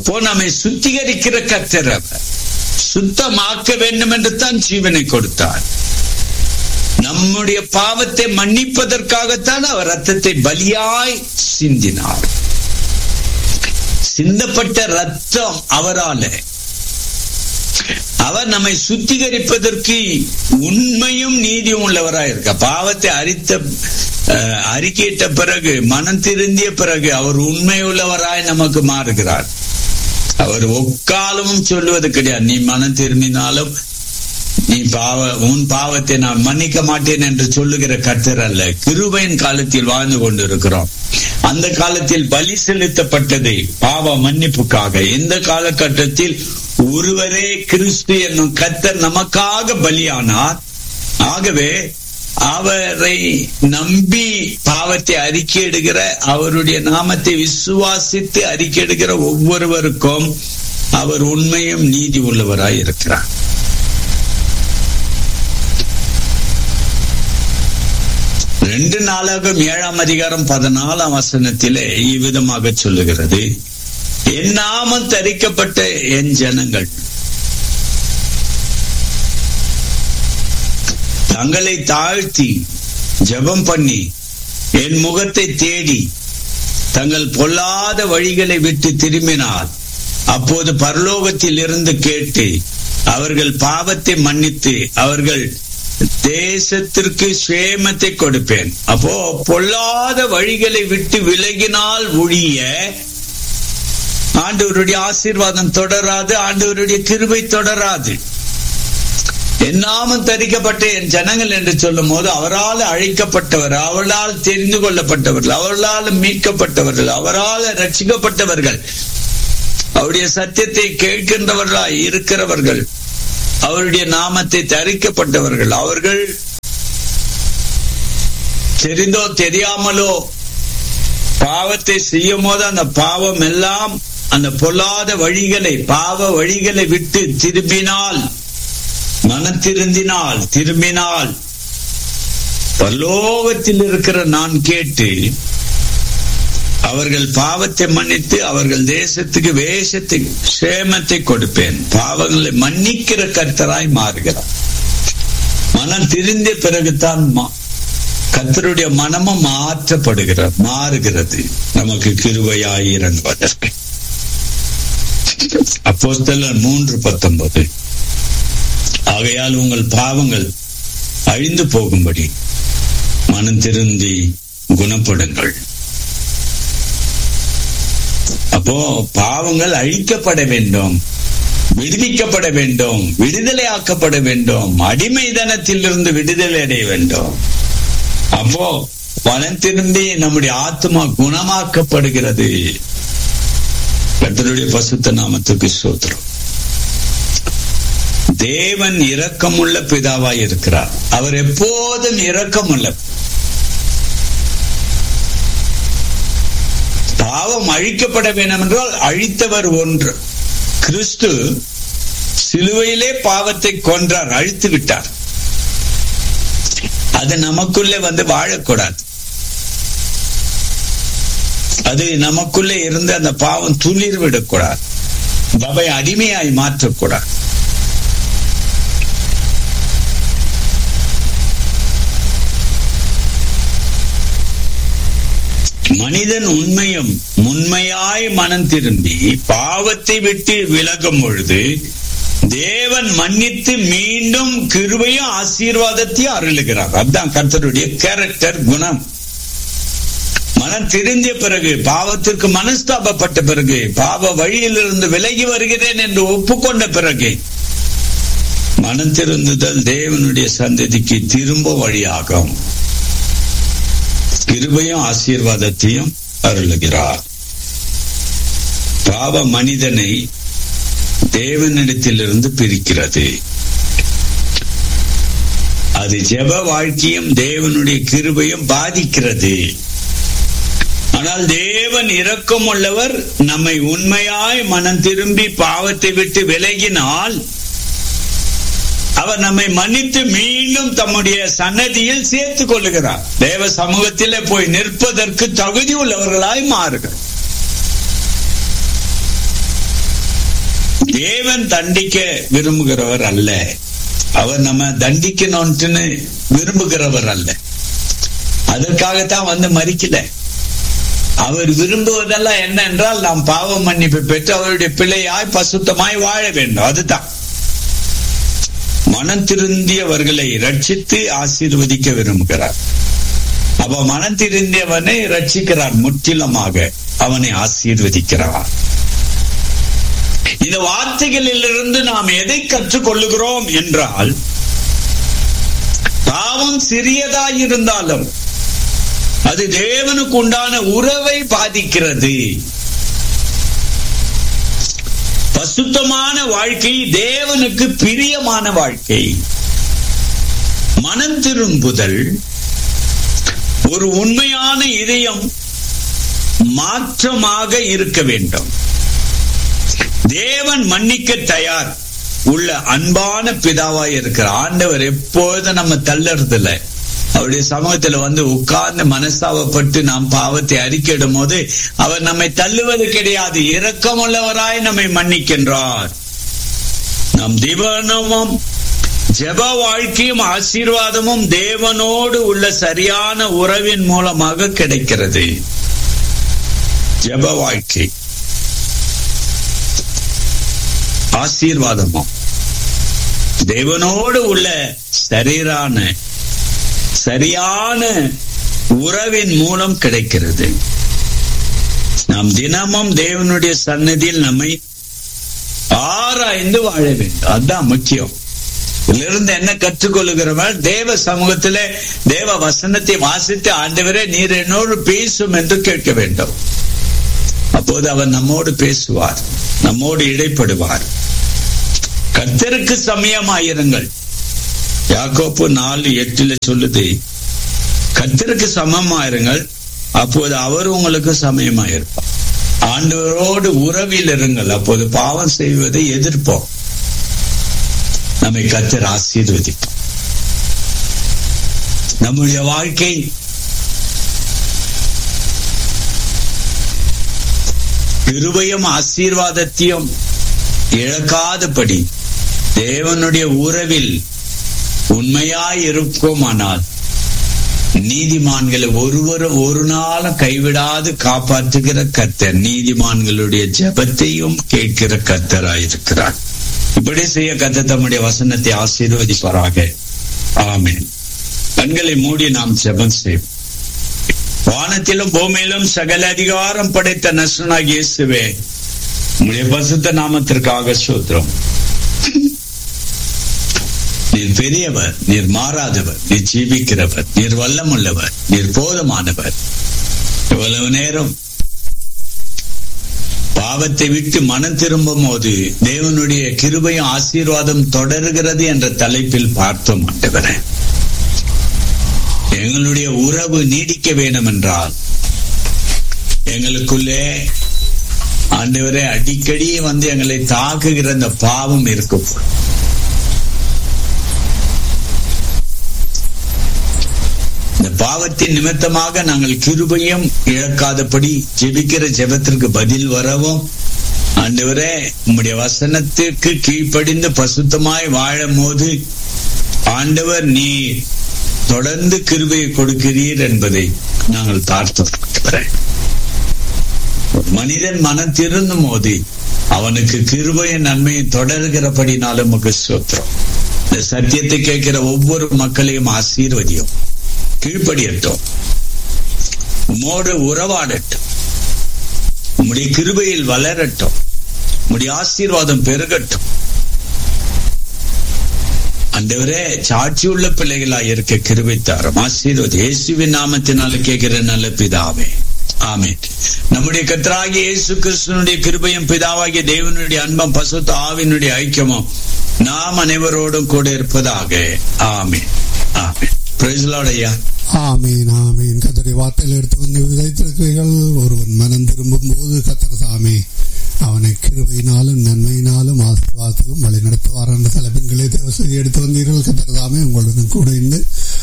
போ நம்மை சுத்திகரிக்கிற கத்தர் அவர் சுத்தமாக்க வேண்டும் என்று தான் ஜீவனை கொடுத்தார் நம்முடைய பாவத்தை மன்னிப்பதற்காகத்தான் அவர் ரத்தத்தை பலியாய் சிந்தினார் சிந்தப்பட்ட ரத்தம் அவரால அவர் நம்மை சுத்திகரிப்பதற்கு உண்மையும் நீதியும் உள்ளவராய் இருக்க பாவத்தை அறித்த அஹ், அறிக்கையிட்ட பிறகு மனம் திருந்திய பிறகு அவர் உண்மை உள்ளவராய் நமக்கு மாறுகிறார் அவர் ஒக்காலமும் சொல்லுவது கிடையாது நீ மனம் திரும்பினாலும் நீ பாவ உன் பாவத்தை நான் மன்னிக்க மாட்டேன் என்று சொல்லுகிற கர்த்தர் அல்ல கிருபையின் காலத்தில் வாழ்ந்து கொண்டிருக்கிறோம் அந்த காலத்தில் பலி செலுத்தப்பட்டது பாவ மன்னிப்புக்காக இந்த காலகட்டத்தில் ஒருவரே கிறிஸ்து என்னும் கர்த்தர் நமக்காக பலியானார் ஆகவே அவரை நம்பி பாவத்தை அறிக்கையிடுகிற அவருடைய நாமத்தை விசுவாசித்து அறிக்கையிடுகிற ஒவ்வொருவருக்கும் அவர் உண்மையும் நீதி உள்ளவராய் இருக்கிறார் ரெண்டு நாளாகும் ஏழாம் அதிகாரம் பதினாலாம் வசனத்திலே இவ்விதமாக சொல்லுகிறது என் நாமம் தரிக்கப்பட்ட என் ஜனங்கள் தங்களை தாழ்த்தி ஜெபம் பண்ணி என் முகத்தை தேடி தங்கள் பொல்லாத வழிகளை விட்டு திரும்பினால் அப்போது பரலோகத்தில் இருந்து கேட்டு அவர்கள் பாவத்தை மன்னித்து அவர்கள் தேசத்திற்கு சுயமத்தை கொடுப்பேன் அப்போ பொல்லாத வழிகளை விட்டு விலகினால் ஒழிய ஆண்டவருடைய ஆசீர்வாதம் தொடராது ஆண்டவருடைய கிருபை தொடராது என் நாமம் தரிக்கப்பட்ட என் ஜனங்கள் என்று சொல்லும் போது அவரால் அழைக்கப்பட்டவர் அவளால் தெரிந்து கொள்ளப்பட்டவர்கள் அவர்களால் மீட்கப்பட்டவர்கள் அவரால் ரட்சிக்கப்பட்டவர்கள் அவருடைய சத்தியத்தை கேட்கின்றவர்களாய் இருக்கிறவர்கள் அவருடைய நாமத்தை தரிக்கப்பட்டவர்கள் அவர்கள் தெரிந்தோ தெரியாமலோ பாவத்தை செய்யும் போது அந்த பாவம் எல்லாம் அந்த பொல்லாத வழிகளை பாவ வழிகளை விட்டு திரும்பினால் மனத்திருந்தினால் திரும்பினால் பரலோகத்தில் இருக்கிற நான் கேட்டு அவர்கள் பாவத்தை மன்னித்து அவர்கள் தேசத்துக்கு வேஷத்தை சேமத்தை கொடுப்பேன் பாவங்களை மன்னிக்கிற கர்த்தராய் மாறுகிறார் மனம் திருந்திய பிறகுதான் மா- கர்த்தருடைய மனமும் மாற்றப்படுகிற மாறுகிறது நமக்கு கிருபையாய் இறங்குவதற்கு அப்போஸ்தலர் மூன்று பத்தொன்பது ஆகையால் உங்கள் பாவங்கள் அழிந்து போகும்படி மனம் திருந்தி குணப்படுங்கள் அப்போ பாவங்கள் அழிக்கப்பட வேண்டும் விடுவிக்கப்பட வேண்டும் விடுதலையாக்கப்பட வேண்டும் அடிமைதனத்திலிருந்து விடுதலை அடைய வேண்டும் அப்போ மனம் திரும்பி நம்முடைய ஆத்மா குணமாக்கப்படுகிறது கர்த்தருடைய பசுத்த நாமத்துக்கு சோத்திரம் தேவன் இரக்கமுள்ள பிதாவாய் இருக்கிறார் அவர் எப்போதும் இரக்கமுள்ள பாவம் அழிக்கப்பட வேண்டும் என்றால் அழித்தவர் ஒன்று கிறிஸ்து சிலுவையிலே பாவத்தை கொன்றார் அழித்து விட்டார் அது நமக்குள்ளே வந்து வாழக்கூடாது அது நமக்குள்ளே இருந்து அந்த பாவம் துளிர் விடக்கூடாது அவை அடிமையாய் மாற்றக்கூடாது மனிதன் உண்மையும் உண்மையாய் மனம் திரும்பி பாவத்தை விட்டு விலகும் பொழுது தேவன் மன்னித்து மீண்டும் கிருபையும் ஆசீர்வாதத்தையும் அருளுகிறார் அதுதான் கர்த்தருடைய கேரக்டர் குணம் மனம் திருந்திய பிறகு பாவத்திற்கு மனஸ்தாபப்பட்ட பிறகு பாவ வழியிலிருந்து விலகி வருகிறேன் என்று ஒப்புக்கொண்ட பிறகு மனம் திருந்துதல் தேவனுடைய சந்ததிக்கு திரும்ப வழியாகும் கிருபையும் ஆசீர்வாதத்தையும் அருளுகிறார் பாவ மனிதனை தேவனிடத்திலிருந்து பிரிக்கிறது அது ஜெப வாழ்க்கையும் தேவனுடைய கிருபையும் பாதிக்கிறது ஆனால் தேவன் இரக்கம் உள்ளவர் நம்மை உண்மையாய் மனம் திரும்பி பாவத்தை விட்டு விலகினால் அவர் நம்மை மன்னித்து மீண்டும் தம்முடைய சன்னதியில் சேர்த்துக் கொள்ளுகிறார் தேவ சமூகத்திலே போய் நிற்பதற்கு தகுதி உள்ளவர்களாய் மாறுகிறார் தேவன் தண்டிக்க விரும்புகிறவர் அல்ல அவர் நம்ம தண்டிக்கணும்னு விரும்புகிறவர் அல்ல அதற்காகத்தான் வந்து மறிக்கல அவர் விரும்புவதெல்லாம் என்ன என்றால் நாம் பாவ மன்னிப்பு பெற்று அவருடைய பிள்ளையாய் பசுத்தமாய் வாழ வேண்டும் அதுதான் மனம் திருந்தியவர்களை ரட்சித்து ஆசீர்வதிக்க விரும்புகிறார் அப்ப மனம் திருந்தியவனை ரட்சிக்கிறார் முற்றிலுமாக அவனை ஆசீர்வதிக்கிறார் இந்த வார்த்தைகளிலிருந்து நாம் எதை கற்றுக்கொள்ளுகிறோம் என்றால் பாவம் சிறியதாய் இருந்தாலும் அது தேவனுக்கு உண்டான உறவை பாதிக்கிறது பசுத்தமான வாழ்க்கை தேவனுக்கு பிரியமான வாழ்க்கை மனம் திரும்புதல் ஒரு உண்மையான இதயம் மாற்றமாக இருக்க வேண்டும் தேவன் மன்னிக்க தயார் உள்ள அன்பான பிதாவாய் இருக்கிற ஆண்டவர் எப்பொழுதும் நம்ம தள்ளறதில்லை அவருடைய சமூகத்துல வந்து உட்கார்ந்து மனஸ்தாபப்பட்டு நாம் பாவத்தை அறிக்கையிடும் போது அவர் நம்மை தள்ளுவது கிடையாது இரக்கமுள்ளவராய் நம்மை மன்னிக்கின்றார் நம் திவனமும் ஜெப வாழ்க்கையும் ஆசீர்வாதமும் தேவனோடு உள்ள சரியான உறவின் மூலமாக கிடைக்கிறது ஜெப வாழ்க்கை ஆசீர்வாதமும் தேவனோடு உள்ள சரீரான சரியான உறவின் மூலம் கிடைக்கிறது நாம் தினமும் தேவனுடைய சன்னதியில் நம்மை ஆராய்ந்து வாழ வேண்டும் அதுதான் முக்கியம் இதிலிருந்து என்ன கற்றுக்கொள்ளுகிறவன் தேவ சமூகத்தில தேவ வசனத்தை வாசித்து ஆண்டவரே நீர் என்னோடு பேசும் என்று கேட்க வேண்டும் அப்போது அவர் நம்மோடு பேசுவார் நம்மோடு இடைப்படுவார் கர்த்தருக்கு சமயமாயிருங்கள் யாக்கோப்பு நாலு எட்டுல சொல்லுது கர்த்தருக்கு சமமாயிருங்கள் அப்போது அவர் உங்களுக்கு சமயமாயிருப்பார் ஆண்டவரோடு உறவில் இருங்கள் அப்போது பாவம் செய்வதை எதிர்ப்போம் நம்மை கர்த்தர் ஆசீர்வதிப்போம் நம்முடைய வாழ்க்கை கிருபையும் ஆசீர்வாதத்தையும் இழக்காதபடி தேவனுடைய உறவில் உண்மையாய் இருக்குமானால் நீதிமான்களை ஒருவரும் ஒரு நாளும் கைவிடாது காப்பாற்றுகிற கர்த்தர் நீதிமான்களுடைய ஜபத்தையும் கேட்கிற கர்த்தராயிருக்கிறார் இப்படி செய்ய கத்த தம்முடைய வசனத்தை ஆசீர்வதிப்பாராக ஆமேன் கண்களை மூடி நாம் ஜெபம் செய்வோம் வானத்திலும் பூமியிலும் சகல அதிகாரம் படைத்த நசுனாக இயேசுவே உங்களுடைய பசுத்த நாமத்திற்காக சூத்திரம் நீர் பெரியவர் நீர் மாறாதவர் நீர் ஜீவிக்கிறவர் நீர் வல்லமுள்ளவர் நீர் போதமானவர் இவ்வளவு நேரம் பாவத்தை விட்டு மனம் திரும்பும் போது தேவனுடைய கிருபையும் ஆசீர்வாதம் தொடர்கிறது என்ற தலைப்பில் பார்த்தோம் ஆண்டவரே எங்களுடைய உறவு நீடிக்க வேண்டும் என்றால் எங்களுக்குள்ளே ஆண்டவரே அடிக்கடி வந்து எங்களை தாக்குகிற அந்த பாவம் இருக்கும் இந்த பாவத்தின் நிமித்தமாக நாங்கள் கிருபையும் இழக்காதபடி ஜெபிக்கிற ஜெபத்திற்கு பதில் வரவும் ஆண்டவரே உம்முடைய வசனத்திற்கு கீழ்ப்படிந்து பசுத்தமாய் வாழும் போது ஆண்டவர் நீ தொடர்ந்து கிருபையை கொடுக்கிறீர் என்பதை நாங்கள் பார்த்தோம் மனிதன் மனம் திருந்தும் போது அவனுக்கு கிருபையின் நன்மையை தொடர்கிறபடினாலும் நமக்கு சோத்திரம் இந்த சத்தியத்தை கேட்கிற ஒவ்வொரு மக்களையும் ஆசீர்வதியும் கீழ்ப்படியட்டும் உம்மோடு உறவாடட்டும் உம்முடைய கிருபையில் வளரட்டும் உம்முடைய ஆசீர்வாதம் பெருகட்டும் அண்டவரே சாட்சியுள்ள பிள்ளைகளா இருக்க கிருபைத்தாரம் ஆசீர்வாத இயேசுவின் நாமத்தினால கேட்கிற நல்ல பிதாவே ஆமே நம்முடைய கத்தராகிய இயேசு கிறிஸ்தனுடைய கிருபையும் பிதாவாகிய தேவனுடைய அன்பம் பசுத்த ஆவினுடைய ஐக்கியமும் நாம் அனைவரோடும் கூட இருப்பதாக ஆமே ஆமே ஐயா ஆமீன் ஆமீன் கத்தரை வார்த்தையில் எடுத்து வந்து விதைத்திருக்கிறீர்கள் ஒருவன் மனம் திரும்பும் போது கத்தர் தாமே அவனை கிருபையினாலும் நன்மையினாலும் ஆசீர்வாதத்திலும் வழி நடத்துவார் என்ற தலைப்பின்களை தேவசதி எடுத்து வந்தீர்கள் கத்தர் தாமே உங்களுடன் கூட இருந்து